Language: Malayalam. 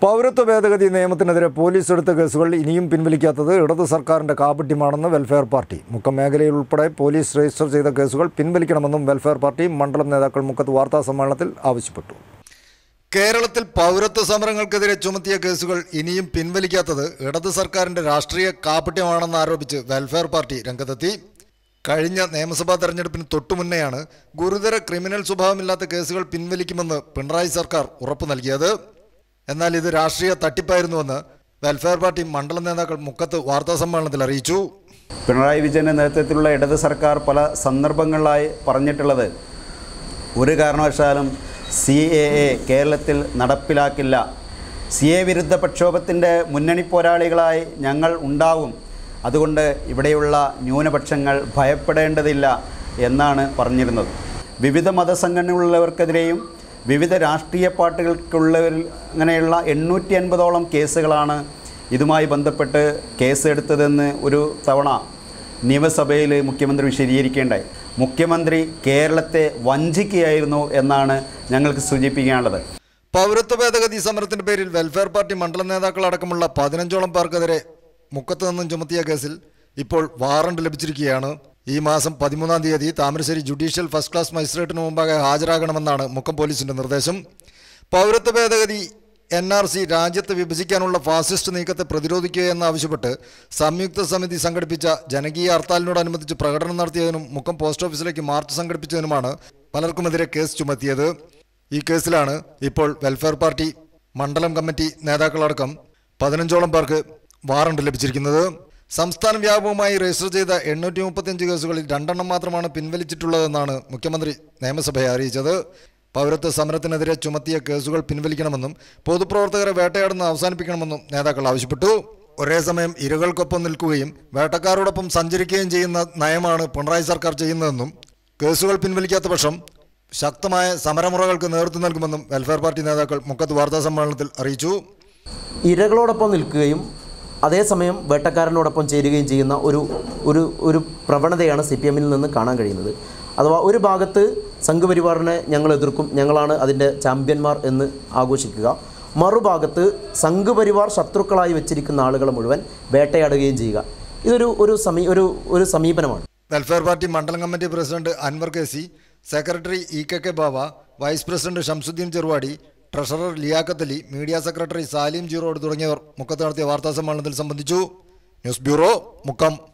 പൗരത്വ ഭേദഗതി നിയമത്തിനെതിരെ പോലീസ് എടുത്ത കേസുകൾ ഇനിയും പിൻവലിക്കാത്തത് ഇടതു സർക്കാരിന്റെ കാപട്യമാണെന്ന് വെൽഫെയർ പാർട്ടി മുക്കം മേഖലയിൽ ഉൾപ്പെടെ പോലീസ് രജിസ്റ്റർ ചെയ്ത കേസുകൾ പിൻവലിക്കണമെന്നും വെൽഫെയർ പാർട്ടി മണ്ഡലം നേതാക്കൾ മുക്കത്ത് വാർത്താ സമ്മേളനത്തിൽ ആവശ്യപ്പെട്ടു കേരളത്തിൽ പൗരത്വ സമരങ്ങൾക്കെതിരെ ചുമത്തിയ കേസുകൾ ഇനിയും പിൻവലിക്കാത്തത് ഇടതു സർക്കാരിന്റെ രാഷ്ട്രീയ കാപട്യമാണെന്ന് ആരോപിച്ച് വെൽഫെയർ പാർട്ടി രംഗത്തെത്തി കഴിഞ്ഞ നിയമസഭാ തെരഞ്ഞെടുപ്പിന് തൊട്ടുമുന്നെയാണ് ഗുരുതര ക്രിമിനൽ സ്വഭാവമില്ലാത്ത കേസുകൾ പിൻവലിക്കുമെന്ന് പിണറായി സർക്കാർ ഉറപ്പു നൽകിയത് എന്നാൽ ഇത് രാഷ്ട്രീയ തട്ടിപ്പായിരുന്നുവെന്ന് വെൽഫെയർ പാർട്ടി മണ്ഡലം നേതാക്കൾ മുക്കത്ത് വാർത്താ സമ്മേളനത്തിൽ അറിയിച്ചു പിണറായി വിജയൻ്റെ നേതൃത്വത്തിലുള്ള ഇടത് സർക്കാർ പല സന്ദർഭങ്ങളിലായി പറഞ്ഞിട്ടുള്ളത് ഒരു കാരണവശാലും സി എ എ കേരളത്തിൽ നടപ്പിലാക്കില്ല സി എ വിരുദ്ധ പ്രക്ഷോഭത്തിൻ്റെ മുന്നണി പോരാളികളായി ഞങ്ങൾ ഉണ്ടാവും അതുകൊണ്ട് ഇവിടെയുള്ള ന്യൂനപക്ഷങ്ങൾ ഭയപ്പെടേണ്ടതില്ല എന്നാണ് പറഞ്ഞിരുന്നത് വിവിധ മതസംഘടനകളുള്ളവർക്കെതിരെയും വിവിധ രാഷ്ട്രീയ പാർട്ടികൾക്കുള്ളവരിൽ അങ്ങനെയുള്ള എണ്ണൂറ്റി അൻപതോളം കേസുകളാണ് ഇതുമായി ബന്ധപ്പെട്ട് കേസെടുത്തതെന്ന് ഒരു തവണ നിയമസഭയിൽ മുഖ്യമന്ത്രി വിശദീകരിക്കേണ്ടായി മുഖ്യമന്ത്രി കേരളത്തെ വഞ്ചിക്കുകയായിരുന്നു എന്നാണ് ഞങ്ങൾക്ക് സൂചിപ്പിക്കാനുള്ളത് പൗരത്വ ഭേദഗതി സമരത്തിന്റെ പേരിൽ വെൽഫെയർ പാർട്ടി മണ്ഡലം നേതാക്കൾ അടക്കമുള്ള പതിനഞ്ചോളം പേർക്കെതിരെ മുക്കത്ത് നിന്നും ചുമത്തിയ കേസിൽ ഇപ്പോൾ വാറണ്ട് ലഭിച്ചിരിക്കുകയാണ് ഈ മാസം പതിമൂന്നാം തീയതി താമരശ്ശേരി ജുഡീഷ്യൽ ഫസ്റ്റ് ക്ലാസ് മജിസ്ട്രേറ്റിന് മുമ്പാകെ ഹാജരാകണമെന്നാണ് മുക്കം പോലീസിന്റെ നിർദ്ദേശം പൗരത്വ ഭേദഗതി എൻ ആർ സി രാജ്യത്ത് വിഭജിക്കാനുള്ള ഫാസിസ്റ്റ് നീക്കത്തെ പ്രതിരോധിക്കുകയെന്നാവശ്യപ്പെട്ട് സംയുക്ത സമിതി സംഘടിപ്പിച്ച ജനകീയ ഹർത്താലിനോടനുബന്ധിച്ച് പ്രകടനം നടത്തിയതിനും മുക്കം പോസ്റ്റ് ഓഫീസിലേക്ക് മാർച്ച് സംഘടിപ്പിച്ചതിനുമാണ് പലർക്കുമെതിരെ കേസ് ചുമത്തിയത് ഈ കേസിലാണ് ഇപ്പോൾ വെൽഫെയർ പാർട്ടി മണ്ഡലം കമ്മിറ്റി നേതാക്കളടക്കം പതിനഞ്ചോളം പേർക്ക് വാറണ്ട് ലഭിച്ചിരിക്കുന്നത് സംസ്ഥാന വ്യാപകമായി രജിസ്റ്റർ ചെയ്ത എണ്ണൂറ്റി മുപ്പത്തിയഞ്ച് കേസുകളിൽ രണ്ടെണ്ണം മാത്രമാണ് പിൻവലിച്ചിട്ടുള്ളതെന്നാണ് മുഖ്യമന്ത്രി നിയമസഭയെ അറിയിച്ചത് പൗരത്വ സമരത്തിനെതിരെ ചുമത്തിയ കേസുകൾ പിൻവലിക്കണമെന്നും പൊതുപ്രവർത്തകരെ വേട്ടയാടുന്നത് അവസാനിപ്പിക്കണമെന്നും നേതാക്കൾ ആവശ്യപ്പെട്ടു ഒരേ സമയം ഇരകൾക്കൊപ്പം നിൽക്കുകയും വേട്ടക്കാരോടൊപ്പം സഞ്ചരിക്കുകയും ചെയ്യുന്ന നയമാണ് പിണറായി സർക്കാർ ചെയ്യുന്നതെന്നും കേസുകൾ പിൻവലിക്കാത്ത പക്ഷം ശക്തമായ സമരമുറകൾക്ക് നേതൃത്വം നൽകുമെന്നും വെൽഫെയർ പാർട്ടി നേതാക്കൾ മുക്കത്ത് വാർത്താ സമ്മേളനത്തിൽ അറിയിച്ചു ഇരകളോടൊപ്പം നിൽക്കുകയും അതേസമയം വേട്ടക്കാരനോടൊപ്പം ചേരുകയും ചെയ്യുന്ന ഒരു ഒരു ഒരു പ്രവണതയാണ് സി പി എമ്മിൽ നിന്ന് കാണാൻ കഴിയുന്നത് അഥവാ ഒരു ഭാഗത്ത് സംഘപരിവാറിനെ ഞങ്ങൾ എതിർക്കും ഞങ്ങളാണ് അതിൻ്റെ ചാമ്പ്യന്മാർ എന്ന് ആഘോഷിക്കുക മറുഭാഗത്ത് സംഘപരിവാർ ശത്രുക്കളായി വെച്ചിരിക്കുന്ന ആളുകളെ മുഴുവൻ വേട്ടയാടുകയും ചെയ്യുക ഇതൊരു ഒരു സമീ ഒരു ഒരു സമീപനമാണ് വെൽഫെയർ പാർട്ടി മണ്ഡലം committee president Anwar K C secretary E K K Baba vice president Shamsuddin Cheruvadi treasurer Liyaqat Ali media secretary Salim Jeerod തുടങ്ങിയവർ മുക്കത്ത് നടത്തിയ വാർത്താ സമ്മേളനത്തിൽ സംബന്ധിച്ചു ന്യൂസ് ബ്യൂറോ മുക്കം